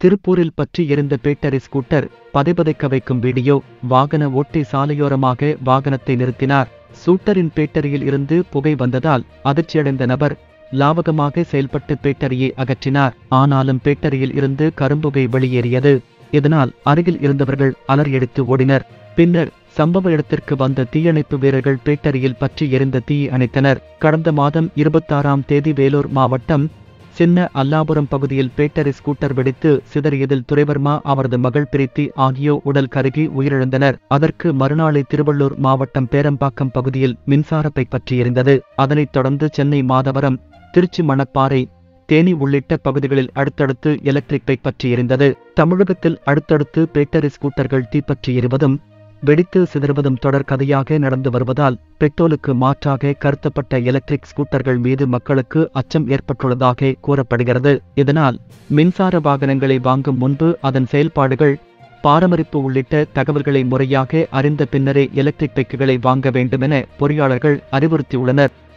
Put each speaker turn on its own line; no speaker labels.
திருப்பூரில் பற்றி எரிந்த பேட்டரி ஸ்கூட்டர் பதைபதைக்க வைக்கும் வீடியோ வாகன ஓட்டி சாலையோரமாக வாகனத்தை நிறுத்தினார் ஸ்கூட்டரின் பேட்டரியில் இருந்து புகை வந்ததால் அதிர்ச்சியடைந்த நபர் லாவகமாக செயல்பட்டு பேட்டரியை அகற்றினார் ஆனாலும் பேட்டரியில் இருந்து கரும்புகை வெளியேறியது இதனால் அருகில் இருந்தவர்கள் அலறியடித்து ஓடினர் பின்னர் சம்பவ இடத்திற்கு வந்த தீயணைப்பு வீரர்கள் பேட்டரியில் பற்றி எரிந்த தீயை அணைத்தனர் கடந்த மாதம் இருபத்தாறாம் தேதி வேலூர் மாவட்டம் சின்ன அல்லாபுரம் பகுதியில் பேட்டரி ஸ்கூட்டர் வெடித்து சிதறியதில் துரைவர்மா அவரது மகள் பிரீத்தி ஆகியோர் உடல் கருகி உயிரிழந்தனர் அதற்கு மறுநாளை திருவள்ளூர் மாவட்டம் பேரம்பாக்கம் பகுதியில் மின்சார பைப் பற்றி எரிந்தது அதனைத் தொடர்ந்து சென்னை மாதவரம் திருச்சி மணப்பாறை தேனி உள்ளிட்ட பகுதிகளில் அடுத்தடுத்து எலக்ட்ரிக் பைப் பற்றி எரிந்தது தமிழகத்தில் அடுத்தடுத்து பேட்டரி ஸ்கூட்டர்கள் தீப்பற்றி எரிவதும் வெடித்து சிதறுவதும் தொடர் கதையாக நடந்து வருவதால் பெட்ரோலுக்கு மாற்றாக கருத்தப்பட்ட எலக்ட்ரிக் ஸ்கூட்டர்கள் மீது மக்களுக்கு அச்சம் ஏற்பட்டுள்ளதாக கூறப்படுகிறது இதனால் மின்சார வாகனங்களை வாங்கும் முன்பு அதன் செயல்பாடுகள் பாரமரிப்பு உள்ளிட்ட தகவல்களை முறையாக அறிந்த பின்னரே எலக்ட்ரிக் பைக்குகளை வாங்க வேண்டுமென பொறியாளர்கள் அறிவுறுத்தியுள்ளனர்